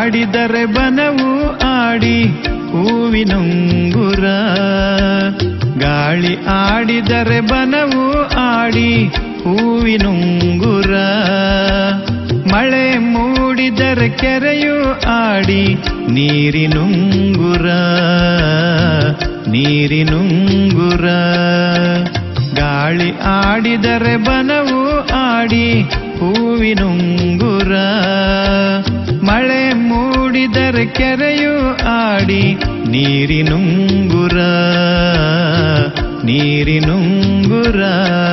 ಆಡಿದರೆ ಬನವು ಆಡಿ ಹೂವಿನುಂಗುರ ಗಾಳಿ ಆಡಿದರೆ ಬನವು ಆಡಿ ಹೂವಿನುಂಗುರ ಮಳೆ ಮೂಡಿದರೆ ಕೆರೆಯು ಆಡಿ ನೀರಿನುಂಗುರ ನೀರಿನುಂಗುರ ಗಾಳಿ ಆಡಿದರೆ ಬನವು ಆಡಿ ಹೂವಿನುಂಗುರ ಮಳೆ ಮೂಡಿದರೆ ಕೆರೆಯು ಆಡಿ ನೀರಿನುಂಗುರ ನೀರಿನುಂಗುರ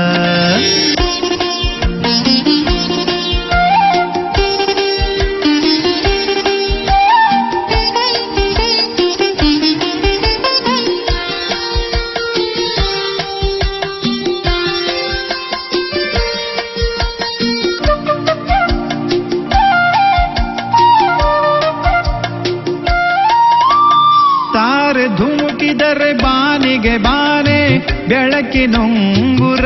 ತಾರೆ ಧುಮುಕಿದರೆ ಬಾನಿಗೆ ಬಾನೆ ಬೆಳಕಿನುಂಗುರ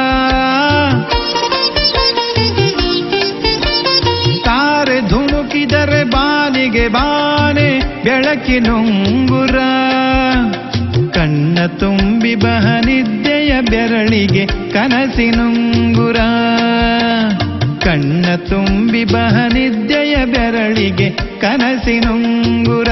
ತಾರೆ ಧುಮುಕಿದರೆ ಬಾನಿಗೆ ಬಾನೆ ಬೆಳಕಿನುಂಗುರ ಕಣ್ಣ ತುಂಬಿ ಬಹನಿದ್ದೆಯ ಬೆರಳಿಗೆ ಕನಸಿನುಂಗುರ ಕಣ್ಣ ತುಂಬಿ ಬಹನಿದ್ದೆಯ ಬೆರಳಿಗೆ ಕನಸಿನುಂಗುರ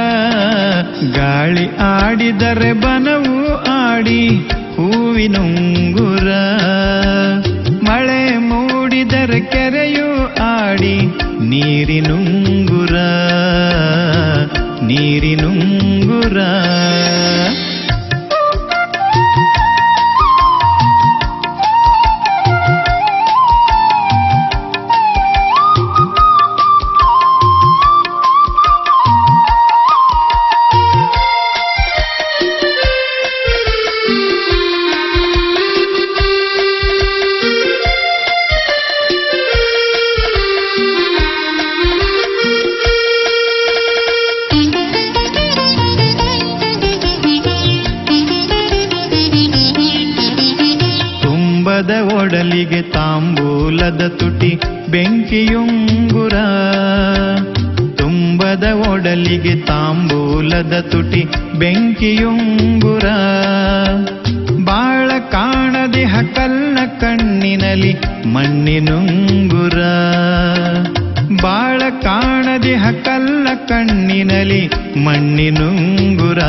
ಗಾಳಿ ಆಡಿದರೆ ಬನವು ಆಡಿ ಹೂವಿನುಂಗುರ ಮಳೆ ಮೂಡಿದರೆ ಕೆರೆಯು ಆಡಿ ನೀರಿನುಂಗುರ ನೀರಿನುಂಗುರ ತುಂಬದ ಒಡಲಿಗೆ ತಾಂಬೂಲದ ತುಟಿ ಬೆಂಕಿಯುಂಗುರ ತುಂಬದ ಒಡಲಿಗೆ ತಾಂಬೂಲದ ತುಟಿ ಬೆಂಕಿಯುಂಗುರ ಬಾಳ ಕಾಣದೆ ಹಕಲ್ನ ಕಣ್ಣಿನಲಿ ಮಣ್ಣಿನುಂಗುರ ಬಾಳ ಕಾಣದೆ ಹಕಲ್ಲ ಕಣ್ಣಿನಲಿ ಮಣ್ಣಿನುಂಗುರ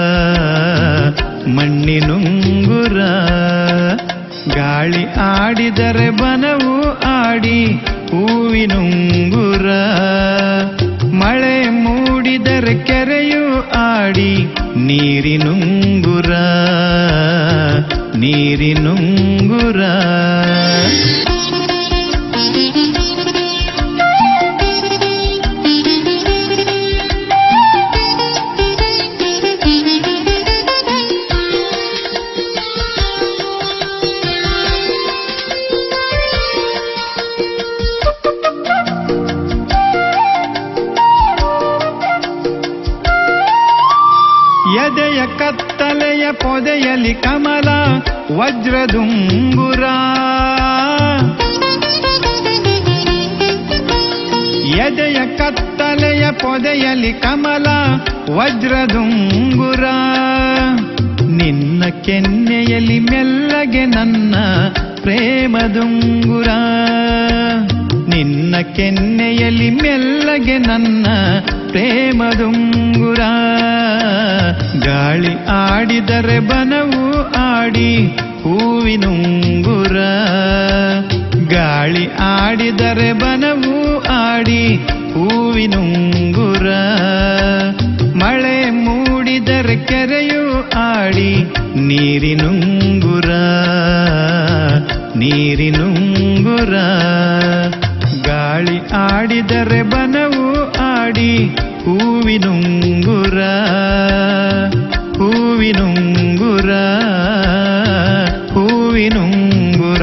ಮಣ್ಣಿನುಂಗುರ ಗಾಳಿ ಆಡಿದರೆ ಬನವು ಆಡಿ ಹೂವಿನುಂಗುರ ಮಳೆ ಮೂಡಿದರೆ ಕೆರೆಯು ಆಡಿ ನೀರಿನುಂಗುರ ನೀರಿನುಂಗುರ ಎದೆಯ ಕತ್ತಲೆಯ ಪೊದೆಯಲಿ ಕಮಲ ವಜ್ರದುಂಗುರ ಎದೆಯ ಕತ್ತಲೆಯ ಪೊದೆಯಲಿ ಕಮಲ ವಜ್ರದುಂಗುರ ನಿನ್ನ ಕೆನ್ನೆಯಲ್ಲಿ ಮೆಲ್ಲಗೆ ನನ್ನ ಪ್ರೇಮದುಂಗುರ ನಿನ್ನ ಕೆನ್ನೆಯಲ್ಲಿ ಮೆಲ್ಲಗೆ ನನ್ನ ಪ್ರೇಮದುಂಗುರ ಗಾಳಿ ಆಡಿದರೆ ಬನವು ಆಡಿ ಹೂವಿನುಂಗುರ ಗಾಳಿ ಆಡಿದರೆ ಬನವು ಆಡಿ ಹೂವಿನುಂಗುರ ಮಳೆ ಮೂಡಿದರೆ ಕೆರೆಯು ಆಡಿ ನೀರಿನುಂಗುರ ನೀರಿನುಂಗುರ ಗಾಳಿ ಆಡಿದರೆ ಬನವು ಆಡಿ ಹೂವಿನುಂಗುರ ಹೂವಿನುಂಗುರ ಹೂವಿನುಂಗುರ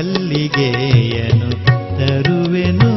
ಮಲ್ಲಿಗೆಯನು ತರುವೆನು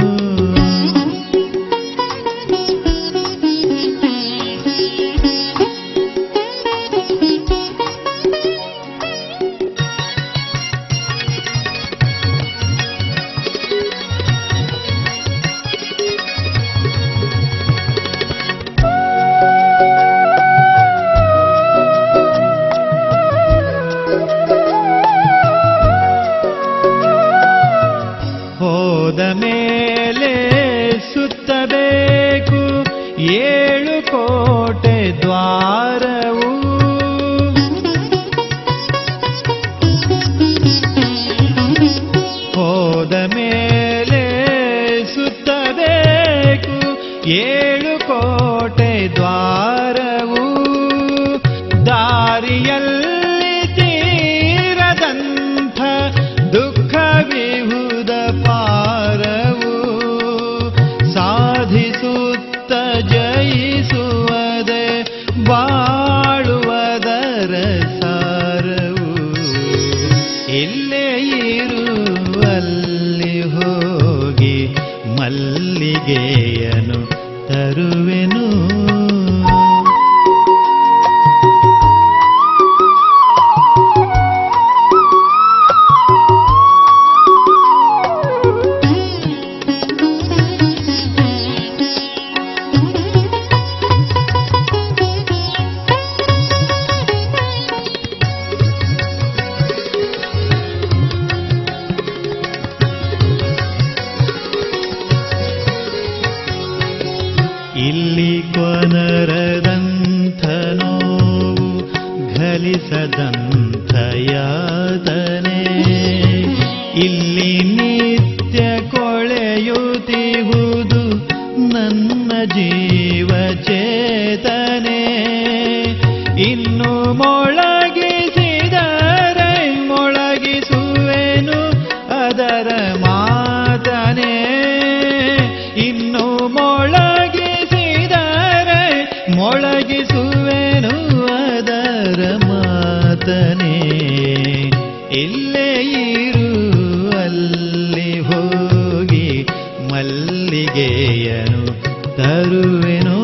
ಹೋದ ಮೇಲೆ ಸುತ್ತಬೇಕು ಏಳು ಕೋಟೆ ದ್ವಾರವು ಹೋದ ಮೇಲೆ ಸುತ್ತಬೇಕು ಏಳು ಕೋಟೆ ದ್ವಾರವು ದಾರಿಯಲ್ಲಿ ತೀರದಂಥ ದುಃಖ ವಿಹುದ ಪಾರವು ಸಾಧಿಸುತ್ತ ಜಯಿಸುವುದೇ ಬಾಳುವುದರ ಸಾರವು ಇಲ್ಲೇ ಇರುವಲ್ಲಿ ಹೋಗಿ ಮಲ್ಲಿಗೆಯನು ತರುವೆನು ಇಲ್ಲಿ ಕೊನರದಂಥ ನೋವು ಘಲಿಸದಂಥ ಯಾತನೆ ಇಲ್ಲಿ ನಿತ್ಯ ಕೊಳೆಯುತ್ತಿಹುದು ನನ್ನ ಜೀವ ಚೇತನೆ ಇನ್ನು ಮೊಳಗಿಸಿದರೆ ಮೊಳಗಿಸುವೆನು ಅದರ ಮಾತನೆ ಇನ್ನು ಮೊಳಗಿಸಿದರೆ ಮೊಳಗಿಸುವೆನು ಅದರ ಮಾತನೆ ಇಲ್ಲೇ ಇರು ಅಲ್ಲಿ ಹೋಗಿ ಮಲ್ಲಿಗೆಯನು ತರುವೆನು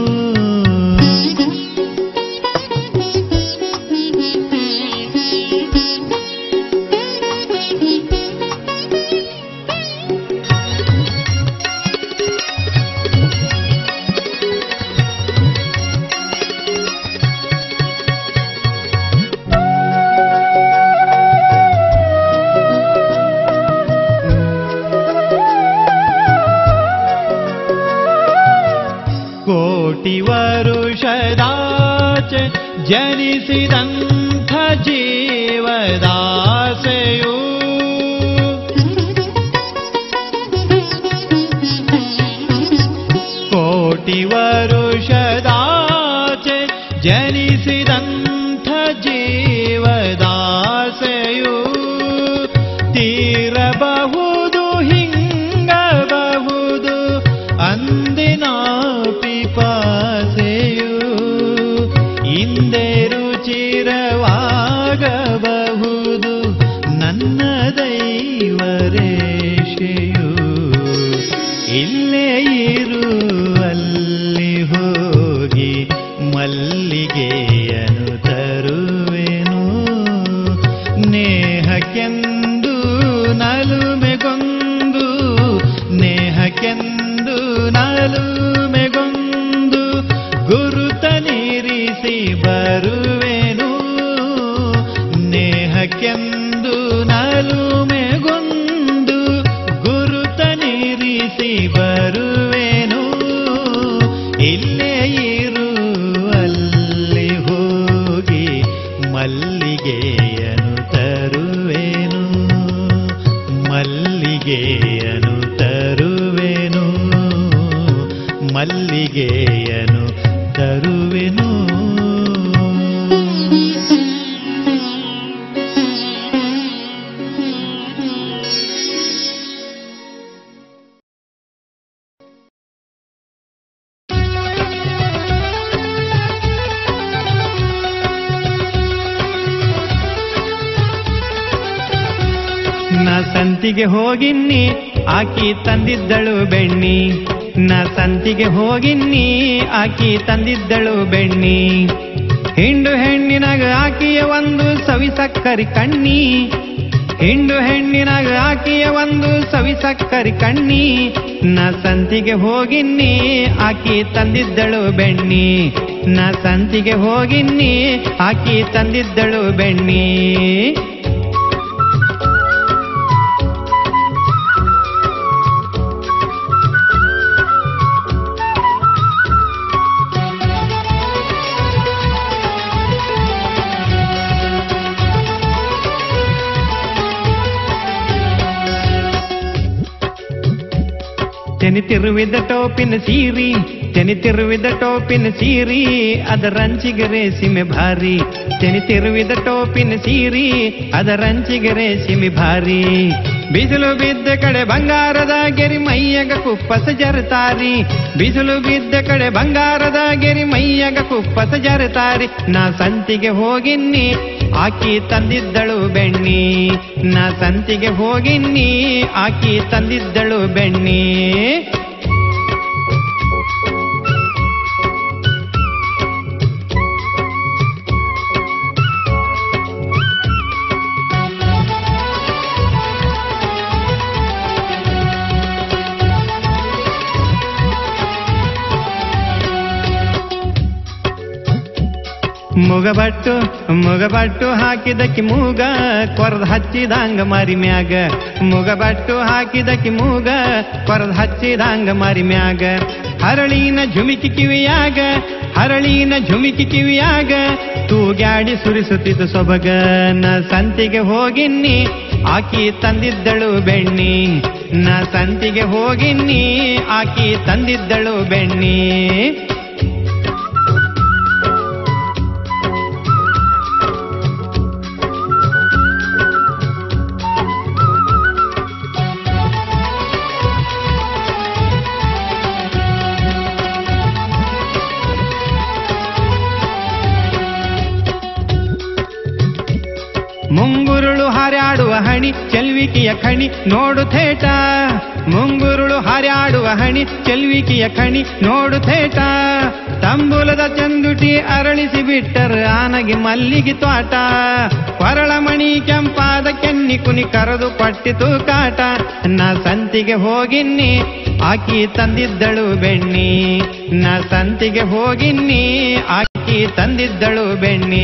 ಕೋಟಿ ವರುಷದಾಚೆ ಜನಿಸಿದಂಥ ಜೀವದಾಸೆಯು ಕೋಟಿ ವರುಷದಾಚೆ ಜನಿಸಿದಂಥ ಜೀವದಾಸೆಯು ತೀರಬಹುದು ಹಿಂಗಬಹುದು ಅಂದಿನ ಪಿಪಾಸೆಯು ಹಿಂದೆ ರುಚಿರವಾಗಬಹುದು ನನ್ನ ದೈವರೇಷೆಯು ಇಲ್ಲೇ ಇರು ಅಲ್ಲಿ ಹೋಗಿ ಮಲ್ಲಿಗೆಯನು ತರುವೆನು ನೇಹಕ್ಕೆಂದು ನಲುಮೆಗೊಂದು ನೇಹಕ್ಕೆಂದು ನಲುಮೆಗೊಂದು ಗುರುತ ನಿರಿಸಿ ಬರುವೆನು ನೇಹಕ್ಕೆಂದು ನಲುಮೆಗೊಂದು ಗುರುತ ನಿರಿಸಿ ಬರುವೆನು ಇಲ್ಲೇ ಇರು ಅಲ್ಲಿ ಹೋಗಿ ಮಲ್ಲಿಗೆಯನು ತರುವೆನು ಮಲ್ಲಿಗೆಯನು ತರುವೆನು ಮಲ್ಲಿಗೆಯನು ತರುವೆನು ನಾ ಸಂತಿಗೆ ಹೋಗಿನ್ನಿ ಆಕಿ ತಂದಿದ್ದಳು ಬೆಣ್ಣಿ ನಾ ಸಂತಿಗೆ ಹೋಗಿನ್ನಿ ಆಕಿ ತಂದಿದ್ದಳು ಬೆಣ್ಣಿ ಹಿಂಡು ಹೆಣ್ಣಿನಾಗ ಆಕಿಯ ಒಂದು ಸವಿ ಸಕ್ಕರಿ ಕಣ್ಣಿ ಹಿಂಡು ಹೆಣ್ಣಿನಾಗ ಆಕಿಯ ಒಂದು ಸವಿ ಸಕ್ಕರಿ ಕಣ್ಣಿ ನಾ ಸಂತಿಗೆ ಹೋಗಿನ್ನಿ ಆಕಿ ತಂದಿದ್ದಳು ಬೆಣ್ಣಿ ನಾ ಸಂತಿಗೆ ಹೋಗಿನ್ನಿ ಆಕಿ ತಂದಿದ್ದಳು ಬೆಣ್ಣಿ ತೆನಿತಿರುವಿದ ಟೋಪಿನ ಸೀರಿ ತೆನಿತಿರುವಿದ ಟೋಪಿನ ಸೀರಿ ಅದರಂಚಿಗೆ ರೇಸಿಮೆ ಭಾರಿ ತೆನಿತಿರುವಿದ ಟೋಪಿನ ಸೀರಿ ಅದರಂಚಿಗೆ ರೇಸಿಮೆ ಭಾರಿ ಬಿಸಿಲು ಬಿದ್ದ ಕಡೆ ಬಂಗಾರದ ಗೆರಿ ಮೈಯಗ ಕುಪ್ಪಸ ಜರತಾರಿ ಬಿಸಿಲು ಬಿದ್ದ ಕಡೆ ಬಂಗಾರದ ಗೆರಿ ಮೈಯಗ ಕುಪ್ಪಸ ಜರತಾರಿ ನಾ ಸಂತಿಗೆ ಹೋಗಿನ್ನಿ ಆಕಿ ತಂದಿದ್ದಳು ಬೆಣ್ಣಿ ನಾ ಸಂತಿಗೆ ಹೋಗಿನ್ನಿ ಆಕಿ ತಂದಿದ್ದಳು ಬೆಣ್ಣಿ ಮುಗಬಟ್ಟು ಮುಗಬಟ್ಟು ಹಾಕಿದಕ್ಕಿ ಮೂಗ ಕೊರದ್ ಹಚ್ಚಿದಂಗ ಮರಿ ಮ್ಯಾಗ ಮುಗಬಟ್ಟು ಹಾಕಿದಕ್ಕಿ ಮೂಗ ಕೊರದ್ ಹಚ್ಚಿದಂಗ ಮರಿ ಮ್ಯಾಗ ಹರಳಿನ ಝುಮಿಕಿ ಕಿವಿಯಾಗ ಹರಳಿನ ಝುಮಿಕಿ ಕಿವಿಯಾಗ ತೂಗ್ಯಾಡಿ ಸುರಿಸುತ್ತಿದ್ದು ಸೊಬಗ ನ ಸಂತಿಗೆ ಹೋಗಿನ್ನಿ ಆಕಿ ತಂದಿದ್ದಳು ಬೆಣ್ಣಿ ನ ಸಂತಿಗೆ ಹೋಗಿನ್ನಿ ಆಕಿ ತಂದಿದ್ದಳು ಬೆಣ್ಣಿ ಮುಂಗುರುಳು ಹಾರ್ಯಾಡುವ ಹಣಿ ಚೆಲ್ವಿಕೆಯ ಖಣಿ ನೋಡು ಥೇಟ ಮುಂಗುರುಳು ಹಾರ್ಯಾಡುವ ಹಣಿ ಚೆಲ್ವಿಕೆಯ ಖಣಿ ನೋಡು ಥೇಟ ತಂಬುಲದ ಚಂದುಟಿ ಅರಳಿಸಿ ಬಿಟ್ಟರ ಆನಗಿ ಮಲ್ಲಿಗೆ ತ್ವಾಟ ಕೊರಳಮಣಿ ಕೆಂಪಾದ ಕೆನ್ನಿ ಕುನಿ ಕರೆದು ಪಟ್ಟಿತು ಕಾಟ ನಾ ಸಂತಿಗೆ ಹೋಗಿನ್ನಿ ಆಕಿ ತಂದಿದ್ದಳು ಬೆಣ್ಣಿ ನಾ ಸಂತಿಗೆ ಹೋಗಿನ್ನಿ ಆಕಿ ತಂದಿದ್ದಳು ಬೆಣ್ಣಿ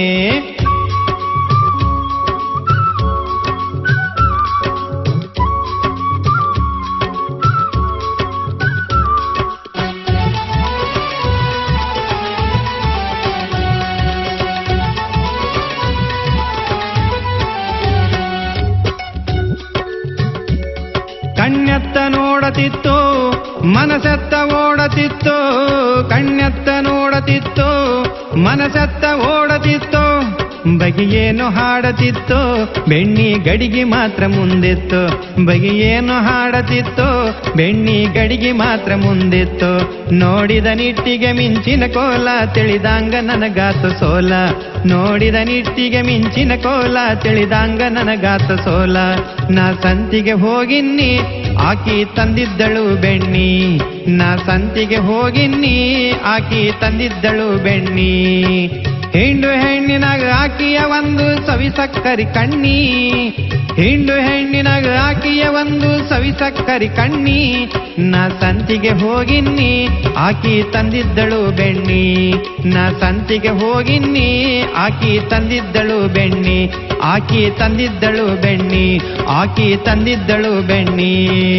ಕಣ್ಣೆತ್ತ ನೋಡತಿತ್ತು ಮನಸೆತ್ತ ಓಡತಿತ್ತು ಕಣ್ಣೆತ್ತ ನೋಡತಿತ್ತು ಮನಸೆತ್ತ ಓಡತಿತ್ತು ಬಗೆಯೇನು ಹಾಡತಿತ್ತು ಬೆಣ್ಣಿ ಗಡಿಗೆ ಮಾತ್ರ ಮುಂದಿತ್ತು ಬಗೆಯೇನು ಹಾಡತಿತ್ತು ಬೆಣ್ಣಿ ಗಡಿಗೆ ಮಾತ್ರ ಮುಂದಿತ್ತು ನೋಡಿದ ನಿಟ್ಟಿಗೆ ಮಿಂಚಿನ ಕೋಲ ತಿಳಿದಂಗ ನನಗಾತು ಸೋಲ ನೋಡಿದ ನಿಟ್ಟಿಗೆ ಮಿಂಚಿನ ಕೋಲ ತಿಳಿದಂಗ ನನಗಾತು ಸೋಲ ನಾ ಸಂತಿಗೆ ಹೋಗಿನ್ನಿ ಆಕಿ ತಂದಿದ್ದಳು ಬೆಣ್ಣಿ ನಾ ಸಂತಿಗೆ ಹೋಗಿನ್ನಿ ಆಕಿ ತಂದಿದ್ದಳು ಬೆಣ್ಣಿ ಹಿಂಡು ಹೆಣ್ಣಿನಾಗ ಆಕಿಯ ಒಂದು ಸವಿ ಸಕ್ಕರಿ ಕಣ್ಣಿ ಹಿಂಡು ಹೆಣ್ಣಿನಾಗ ಆಕಿಯ ಒಂದು ಸವಿ ಸಕ್ಕರಿ ಕಣ್ಣಿ ನಾ ಸಂತಿಗೆ ಹೋಗಿನ್ನಿ ಆಕಿ ತಂದಿದ್ದಳು ಬೆಣ್ಣಿ ನಾ ಸಂತಿಗೆ ಹೋಗಿನ್ನಿ ಆಕಿ ತಂದಿದ್ದಳು ಬೆಣ್ಣಿ ಆಕಿ ತಂದಿದ್ದಳು ಬೆಣ್ಣಿ ಆಕಿ ತಂದಿದ್ದಳು ಬೆಣ್ಣಿ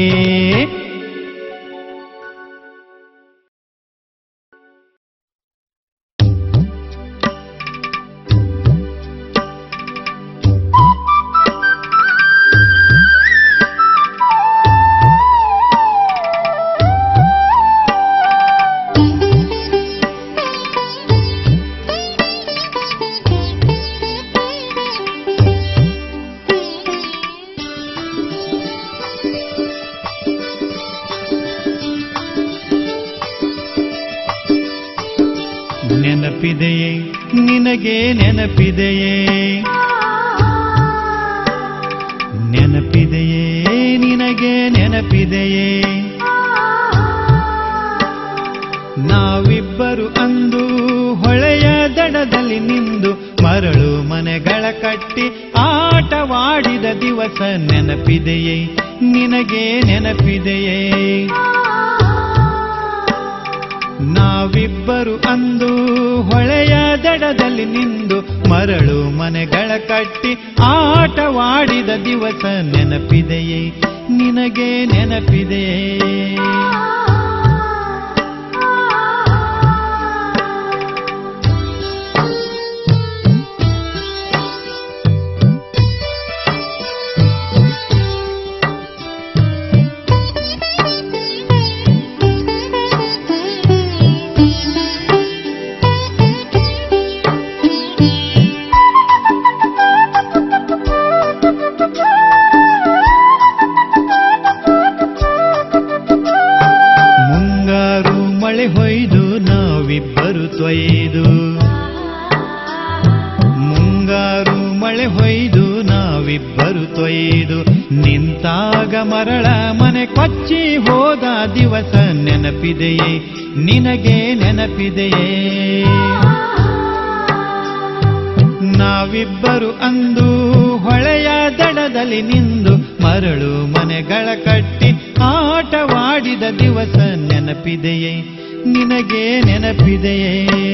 ನೆನಪಿದೆಯೇ ನಿನಗೆ ನೆನಪಿದೆಯೇ ನೆನಪಿದೆಯೇ ನೆನಪಿದೆಯೇ ನಾವಿಬ್ಬರು ಅಂದು ಹೊಳೆಯ ದಡದಲ್ಲಿ ನಿಂದು ಮರಳು ಮನೆಗಳ ಕಟ್ಟಿ ಆಟವಾಡಿದ ದಿವಸ ನೆನಪಿದೆಯೇ ನಿನಗೆ ನೆನಪಿದೆಯೇ ನಾವಿಬ್ಬರು ಅಂದು ಹೊಳೆಯ ದಡದಲ್ಲಿ ನಿಂದು ಮರಳು ಮನೆಗಳ ಕಟ್ಟಿ ಆಟವಾಡಿದ ದಿವಸ ನೆನಪಿದೆಯೇ ನಿನಗೆ ನೆನಪಿದೆಯೇ ಮುಂಗಾರು ಮಳೆ ಹೊಯ್ದು ನಾವಿಬ್ಬರು ತೊಯ್ದು ಮುಂಗಾರು ಮಳೆ ಹೊಯ್ದು ನಾವಿಬ್ಬರು ತೊಯ್ದು ನಿಂತಾಗ ಮರಳ ಮನೆ ಕೊಚ್ಚಿ ಹೋದ ದಿವಸ ನೆನಪಿದೆಯೇ ನಿನಗೆ ನೆನಪಿದೆಯೇ ನಾವಿಬ್ಬರು ಅಂದು ಹೊಳೆಯ ದಡದಲ್ಲಿ ನಿಂದು ಮರಳು ಮನೆಗಳ ಕಟ್ಟಿ ಆಟವಾಡಿದ ದಿವಸ ನೆನಪಿದೆಯೇ ನಿನಗೆ ನೆನಪಿದೆಯೇ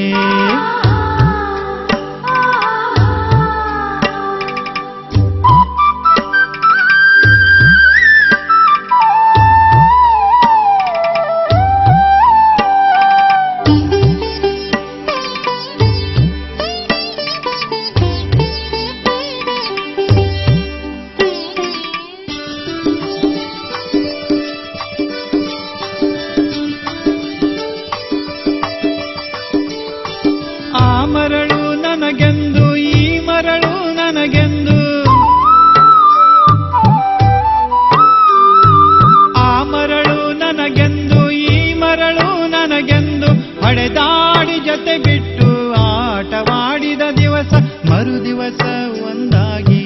ಆ ಮರಳು ನನಗೆಂದು ಈ ಮರಳು ನನಗೆಂದು ಆ ಮರಳು ನನಗೆಂದು ಈ ಮರಳು ನನಗೆಂದು ಹೊಡೆದಾಡಿ ಜೊತೆ ಬಿಟ್ಟು ಆಟವಾಡಿದ ದಿವಸ ಮರು ದಿವಸ ಒಂದಾಗಿ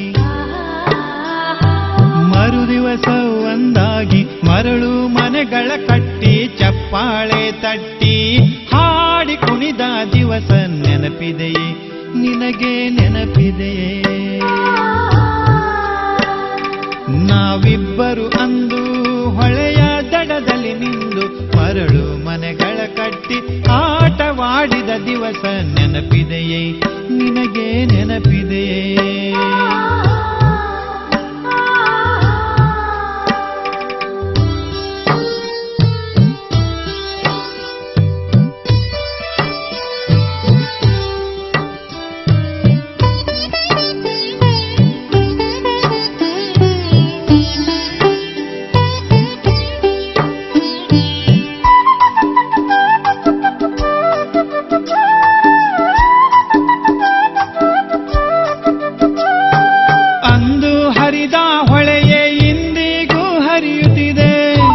ಮರು ದಿವಸ ಒಂದಾಗಿ ಮರಳು ಮನೆಗಳ ಕಟ್ಟಿ ಚಪ್ಪಾಳೆ ತಟ್ಟಿ ಹಾಡಿ ಕುಣಿದ ದಿವಸ ನೆನಪಿದೆಯೇ ನಿನಗೆ ನೆನಪಿದೆಯೇ ನಾವಿಬ್ಬರು ಅಂದು ಹೊಳೆಯ ದಡದಲ್ಲಿ ನಿಂದು ಮರಳು ಮನೆಗಳ ಕಟ್ಟಿ ಆಟವಾಡಿದ ದಿವಸ ನೆನಪಿದೆಯೇ ನಿನಗೆ ನೆನಪಿದೆಯೇ ಅಂದು ಹರಿದ ಹೊಳೆಯೇ ಇಂದಿಗೂ ಹರಿಯುತ್ತಿದೆ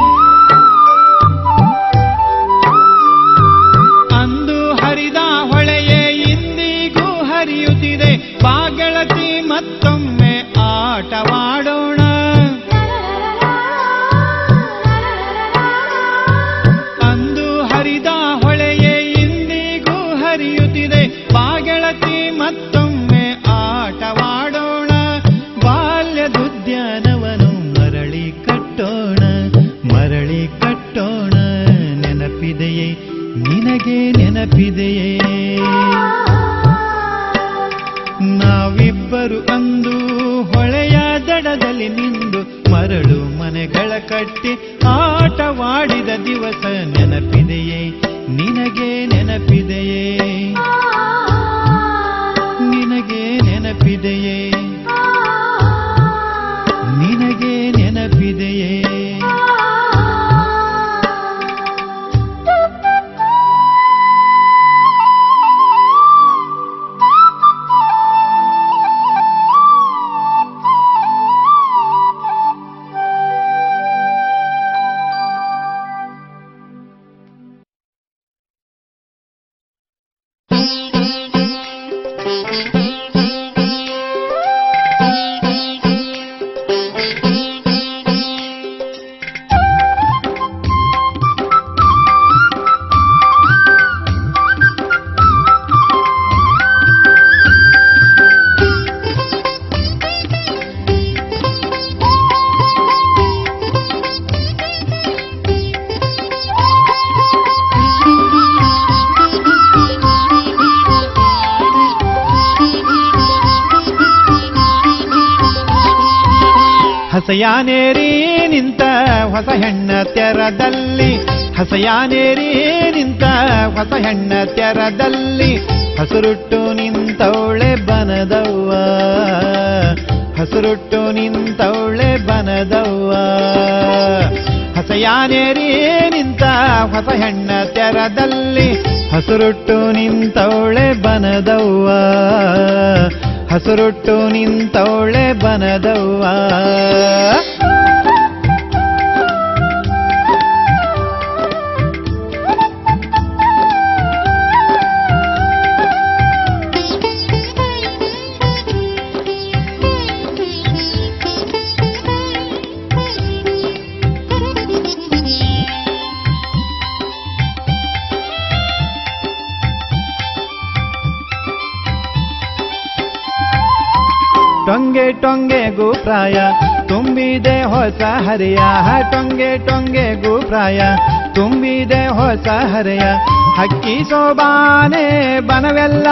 ಅಂದು ಹರಿದ ಹೊಳೆಯೇ ಇಂದಿಗೂ ಹರಿಯುತ್ತಿದೆ ಬಾಗಳತಿ ಮತ್ತೊಮ್ಮೆ ಆಟವಾಡೋಣ ಅಂದು ಹರಿದ ಹೊಳೆಯೇ ಇಂದಿಗೂ ಹರಿಯುತ್ತಿದೆ ಬಾಗಳತಿ ಮತ್ತೊಮ್ಮೆ ಆಟವಾಡೋಣ ಬಾಲ್ಯದುದ್ಯಾನವನು ಮರಳಿ ಕಟ್ಟೋಣ ಮರಳಿ ಕಟ್ಟೋಣ ನೆನಪಿದೆಯೇ ನಿನಗೆ ನೆನಪಿದೆಯೇ ನಾವಿಬ್ಬರು ಅಂದು ಹೊಳೆಯ ದಡದಲ್ಲಿ ನಿಂದು ಮರಳು ಮನೆಗಳ ಕಟ್ಟಿ ಆಟವಾಡಿದ ದಿವಸ ನೆನಪಿದೆಯೇ ನಿನಗೆ ನೆನಪಿದೆಯೇ ನಿನಗೆ ನೆನಪಿದೆಯೇ ನಿನಗೆ ನೆನಪಿದೆಯೇ ಹಸಯಾನೇರಿ ನಿಂತ ಹೊಸ ಹೆಣ್ಣ ತೆರದಲ್ಲಿ ಹಸಯಾನೇರಿ ನಿಂತ ಹೊಸ ಹೆಣ್ಣ ತೆರದಲ್ಲಿ ಹಸುರುಟ್ಟು ನಿಂತವಳೆ ಬನದವ್ವ ಹಸುರುಟ್ಟು ನಿಂತವಳೆ ಬನದವ್ವ ಹಸಯಾನೇರಿ ನಿಂತ ಹೊಸ ಹೆಣ್ಣ ತೆರದಲ್ಲಿ ಹಸುರುಟ್ಟು ನಿಂತವಳೆ ಬನದವ್ವ ಹಸುರುಟ್ಟು ನಿಂತವಳೆ ಬನದವ್ವ ಟೊಂಗೆ ಟೊಂಗೆಗೂ ಪ್ರಾಯ ತುಂಬಿದೆ ಹೊಸ ಹರೆಯ ಟೊಂಗೆ ಟೊಂಗೆಗೂ ಪ್ರಾಯ ತುಂಬಿದೆ ಹೊಸ ಹರೆಯ ಹಕ್ಕಿ ಸೋಬಾನೆ ಬನವೆಲ್ಲ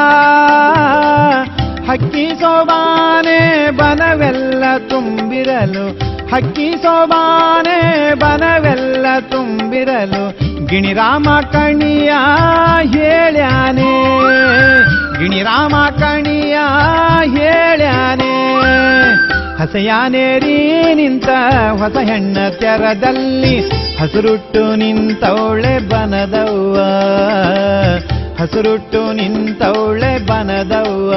ಹಕ್ಕಿ ಸೋಬಾನೆ ಬನವೆಲ್ಲ ತುಂಬಿರಲು ಹಕ್ಕಿ ಸೋಬಾನೆ ಬನವೆಲ್ಲ ತುಂಬಿರಲು ಗಿಣಿರಾಮ ಕಣಿಯ ಹೇಳ್ಯಾನೆ ಗಿಣಿರಾಮ ಕಣಿಯ ಹೇಳ್ಯಾನೆ ಹಸಯಾನೇರಿ ನಿಂತ ಹೊಸ ಹೆಣ್ಣ ತೆರದಲ್ಲಿ ಹಸುರುಟ್ಟು ನಿಂತವಳೆ ಬನದವ್ವ ಹಸುರುಟ್ಟು ನಿಂತವಳೆ ಬನದವ್ವ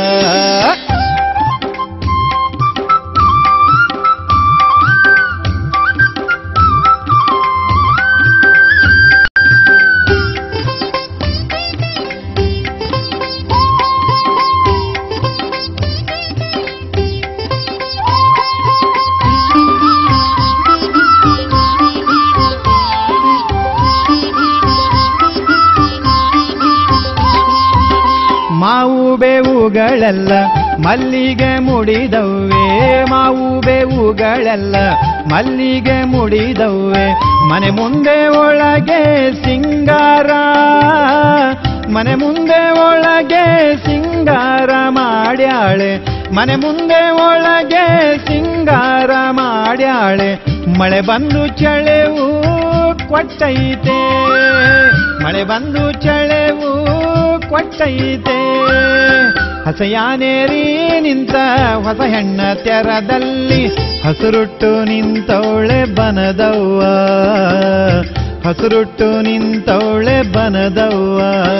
ಮಾವು ಬೇವುಗಳೆಲ್ಲ ಮಲ್ಲಿಗೆ ಮುಡಿದವ್ವೆ ಮಾವು ಬೇವುಗಳೆಲ್ಲ ಮಲ್ಲಿಗೆ ಮುಡಿದವ್ವೆ ಮನೆ ಮುಂದೆ ಒಳಗೆ ಸಿಂಗಾರ ಮನೆ ಮುಂದೆ ಒಳಗೆ ಸಿಂಗಾರ ಮಾಡ್ಯಾಳೆ ಮನೆ ಮುಂದೆ ಒಳಗೆ ಸಿಂಗಾರ ಮಾಡ್ಯಾಳೆ ಮಳೆ ಬಂದು ಚಳೆವು ಕೊಟ್ಟೈತೆ ಮಳೆ ಬಂದು ಚಳೆವು ಕೊಟ್ಟೈತೆ ಹಸಯಾನೇರಿ ನಿಂತ ಹೊಸ ಹೆಣ್ಣ ತೆರದಲ್ಲಿ ಹಸುರುಟ್ಟು ನಿಂತವಳೆ ಬನದವ್ವ ಹಸುರುಟ್ಟು ನಿಂತವಳೆ ಬನದವ್ವ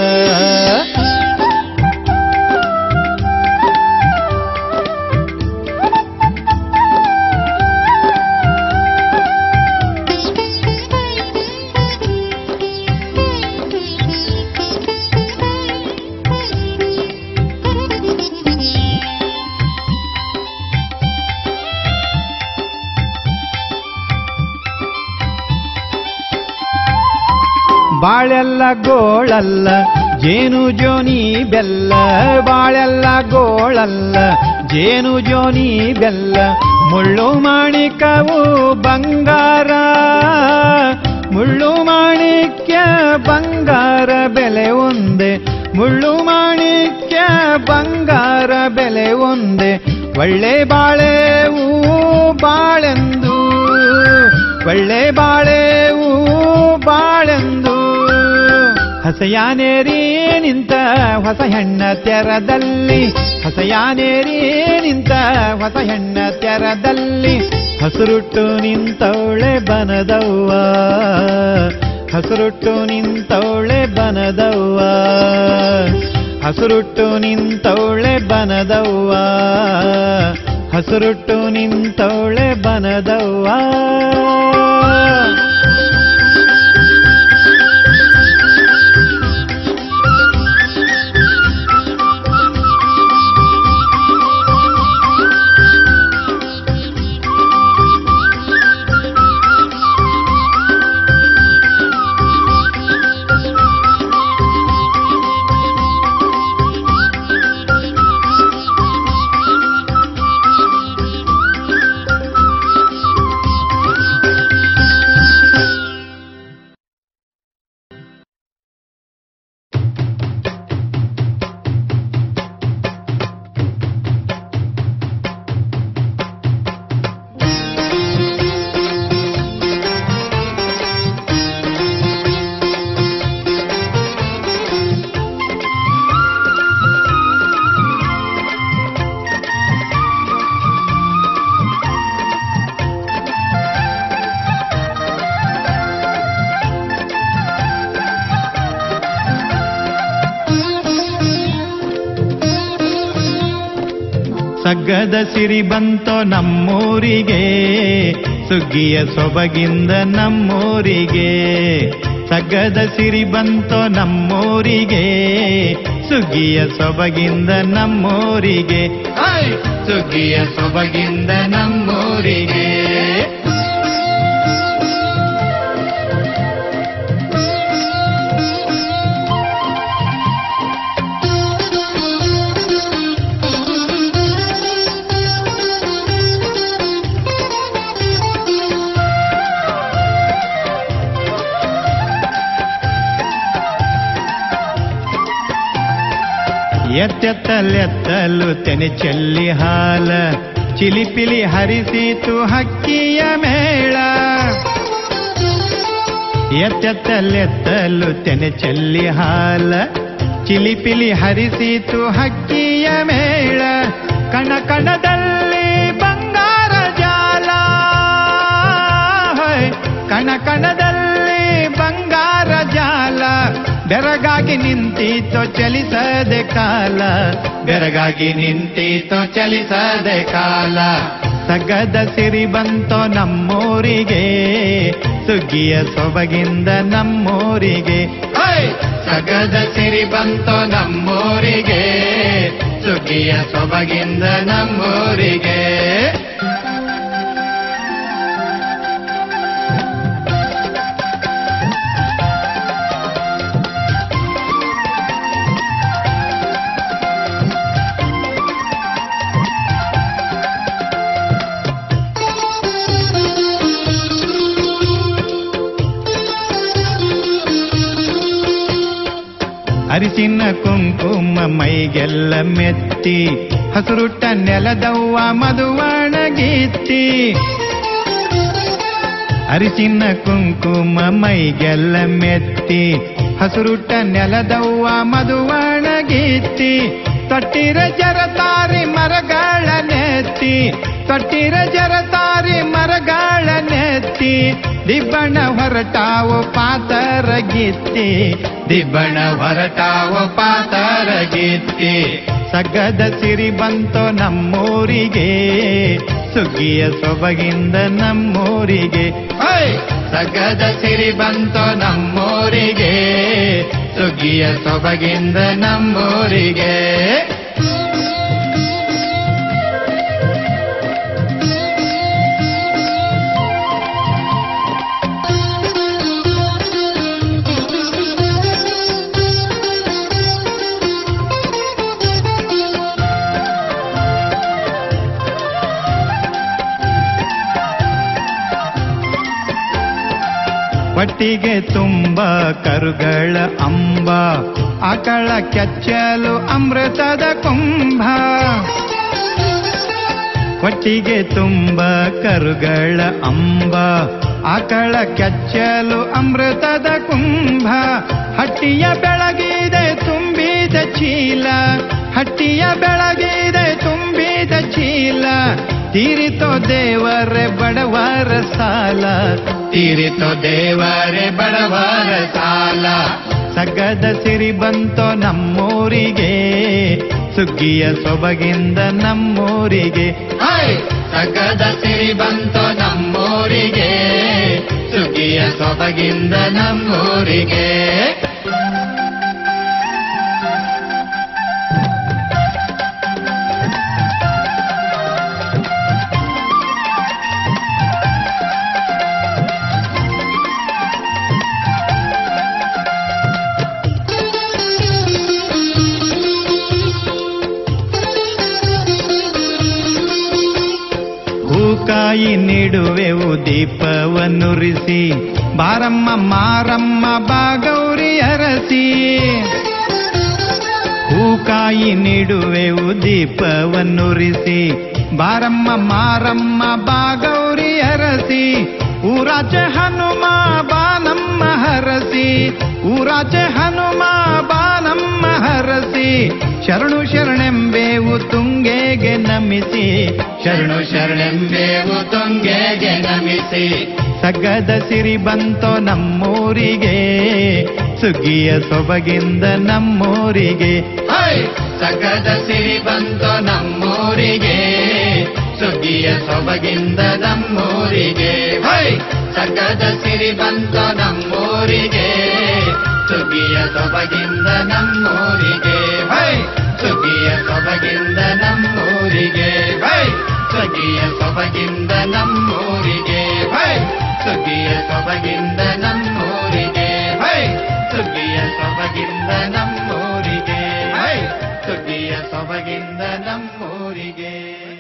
ಬಾಳೆಲ್ಲ ಗೋಳಲ್ಲ ಜೇನು ಜೋನಿ ಬೆಲ್ಲ ಬಾಳೆಲ್ಲ ಗೋಳಲ್ಲ ಜೇನು ಜೋನಿ ಬೆಲ್ಲ ಮುಳ್ಳು ಮಾಣಿಕವು ಬಂಗಾರ ಮುಳ್ಳು ಮಾಣಿಕ್ಯ ಬಂಗಾರ ಬೆಲೆ ಒಂದೇ ಮುಳ್ಳು ಮಾಣಿಕ್ಯ ಬಂಗಾರ ಬೆಲೆ ಒಂದೇ ಒಳ್ಳೆ ಬಾಳೆವು ಬಾಳೆಂದು ಒಳ್ಳೆ ಬಾಳೆವು ಬಾಳೆಂದು ಹಸಯಾನೇರಿ ನಿಂತ ಹೊಸ ಹೆಣ್ಣ ತೆರದಲ್ಲಿ ಹಸಯಾನೇರಿ ನಿಂತ ಹೊಸ ಹೆಣ್ಣ ತೆರದಲ್ಲಿ ಹಸುರುಟ್ಟು ನಿಂತವಳೆ ಬನದವ್ವ ಹಸುರುಟ್ಟು ನಿಂತವಳೆ ಬನದವ್ವ ಹಸುರುಟ್ಟು ನಿಂತವಳೆ ಬನದವ್ವ ಹಸುರುಟ್ಟು ನಿಂತವಳೆ ಬನದವ್ವ ಸಗ್ಗದ ಸಿರಿ ಬಂತೋ ನಮ್ಮೂರಿಗೆ ಸುಗ್ಗಿಯ ಸೊಬಗಿಂದ ನಮ್ಮೂರಿಗೆ ಸಗ್ಗದ ಸಿರಿ ಬಂತೋ ನಮ್ಮೂರಿಗೆ ಸುಗ್ಗಿಯ ಸೊಬಗಿಂದ ನಮ್ಮೂರಿಗೆ ಐ! ಸುಗ್ಗಿಯ ಸೊಬಗಿಂದ ನಮ್ಮೂರಿಗೆ ಎತ್ತೆತ್ತಲೆತ್ತಲು ತೆನೆ ಚೆಲ್ಲಿ ಹಾಲ ಚಿಲಿಪಿಲಿ ಹರಿಸಿತು ಹಕ್ಕಿಯ ಮೇಳ ಎತ್ತೆತ್ತಲೆತ್ತಲು ತೆನೆ ಚೆಲ್ಲಿ ಹಾಲ ಚಿಲಿಪಿಲಿ ಹರಿಸಿತು ಹಕ್ಕಿಯ ಮೇಳ ಕಣ ಕಣದಲ್ಲಿ ಬಂಗಾರ ಜಾಲ ಹೊಯ್. ಕಣ ಕಣದಲ್ಲಿ ಬಂಗಾರ ಜಾಲ ಬೆರಗಾಗಿ ನಿಂತೀತೋ ಚಲಿಸದೆ ಕಾಲ ಬೆರಗಾಗಿ ನಿಂತೀತೋ ಚಲಿಸದೆ ಕಾಲ ಸಗದ ಸಿರಿ ಬಂತೋ ನಮ್ಮೂರಿಗೆ ಸುಗ್ಗಿಯ ಸೊಬಗಿಂದ ನಮ್ಮೂರಿಗೆ ಓಯ್! ಸಗದ ಸಿರಿ ಬಂತೋ ನಮ್ಮೂರಿಗೆ ಸುಗ್ಗಿಯ ಸೊಬಗಿಂದ ನಮ್ಮೂರಿಗೆ ಅರಿಸಿನ ಕುಂಕುಮ ಮೈಗೆಲ್ಲ ಮೆತ್ತಿ ಹಸುರುಟ್ಟ ನೆಲದವ್ವ ಮಧುವಣಗಿತ್ತಿ ಅರಿಸಿನ ಕುಂಕುಮ ಮೈಗೆಲ್ಲ ಮೆತ್ತಿ ಹಸುರುಟ್ಟ ನೆಲದವ್ವ ಮಧುವಣಗಿತ್ತಿ ತೊಟ್ಟಿರ ಜರತಾರಿ ಮರಗಳ ನೆತ್ತಿ ತೊಟ್ಟಿರ ಜರತಾರಿ ಮರಗಳ ನೆತ್ತಿ ದಿಬ್ಬಣ ಹೊರಟಾವು ಪಾತರ ಗಿತ್ತಿ ದಿಬ್ಬಣ ಹೊರಟಾವು ಪಾತರ ಗಿತ್ತಿ ಸಗ್ಗದ ಸಿರಿ ಬಂತೋ ನಮ್ಮೂರಿಗೆ ಸುಗ್ಗಿಯ ಸೊಬಗಿಂದ ನಮ್ಮೂರಿಗೆ ಓಯ್! ಸಗ್ಗದ ಸಿರಿ ಬಂತೋ ನಮ್ಮೂರಿಗೆ ಸುಗ್ಗಿಯ ಸೊಬಗಿಂದ ನಮ್ಮೂರಿಗೆ ಪಟ್ಟಿಗೆ ತುಂಬ ಕರುಗಳ ಅಂಬ ಆಕಳ ಕೆಚ್ಚಲು ಅಮೃತದ ಕುಂಭ ಹೊಟ್ಟಿಗೆ ತುಂಬ ಕರುಗಳ ಅಂಬ ಆಕಳ ಕೆಚ್ಚಲು ಅಮೃತದ ಕುಂಭ ಹಟ್ಟಿಯ ಬೆಳಗಿದೆ ತುಂಬಿದ ಚೀಲ ಹಟ್ಟಿಯ ಬೆಳಗಿದೆ ತುಂಬಿದ ಚೀಲ ತೀರಿತೋ ದೇವರೇ ಬಡವರ ಸಾಲ ತೀರಿತೋ ದೇವರೇ ಬಡವರ ಸಾಲ ಸಗದ ಸಿರಿ ಬಂತೋ ನಮ್ಮೂರಿಗೆ ಸುಗ್ಗಿಯ ಸೊಬಗಿಂದ ನಮ್ಮೂರಿಗೆ ಹಾಯ್! ಸಗದ ಸಿರಿ ಬಂತೋ ನಮ್ಮೂರಿಗೆ ಸುಗ್ಗಿಯ ಸೊಬಗಿಂದ ನಮ್ಮೂರಿಗೆ ಹೂಕಾಯಿ ನೀಡುವೆವು ದೀಪವನ್ನುರಿಸಿ ಬಾರಮ್ಮ ಮಾರಮ್ಮ ಬಾಗೌರಿ ಅರಸಿ ಹೂಕಾಯಿ ನೀಡುವೆವು ದೀಪವನ್ನುರಿಸಿ ಬಾರಮ್ಮ ಮಾರಮ್ಮ ಬಾಗೌರಿ ಅರಸಿ ಊರಾಚೆ ಹನುಮ ಬಾನಮ್ಮ ಹರಸಿ ಊರಾಚೆ ಹನುಮ ಬಾನಮ್ಮ ಹರಸಿ ಶರಣು ಶರಣೆಂಬೇವು ತುಂಗೆಗೆ ನಮಿಸಿ ಶರಣು ಶರಣೆಂಬೇವು ತುಂಗೆಗೆ ನಮಿಸಿ ಸಗ್ಗದ ಸಿರಿ ಬಂತೋ ನಮ್ಮೂರಿಗೆ ಸುಗ್ಗಿಯ ಸೊಬಗಿಂದ ನಮ್ಮೂರಿಗೆ ಹೈ ಸಗ್ಗದ ಸಿರಿ ಬಂತೋ ನಮ್ಮೂರಿಗೆ ಸುಗ್ಗಿಯ ಸೊಬಗಿಂದ ನಮ್ಮೂರಿಗೆ ಹೈ ಸಗ್ಗದ ಸಿರಿ ಬಂತೋ ನಮ್ಮೂರಿಗೆ ಸುಗ್ಗಿಯ ಸೊಬಗಿಂದ ನಮ್ಮೂರಿಗೆ ಹೈ ಸುಗ್ಗಿಯ ಸೊಬಗಿಂದ ನಮ್ಮೂರಿಗೆ ಹೈ ಸುಗ್ಗಿಯ ಸೊಬಗಿಂದ ನಮ್ಮೂರಿಗೆ ಹೈ ಸುಗ್ಗಿಯ ಸೊಬಗಿಂದ ನಮ್ಮೂರಿಗೆ ಹೈ ಸುಗ್ಗಿಯ ಸೊಬಗಿಂದ ನಮ್ಮೂರಿಗೆ ಹೈ ಸುಗ್ಗಿಯ ಸೊಬಗಿಂದ ನಮ್ಮೂರಿಗೆ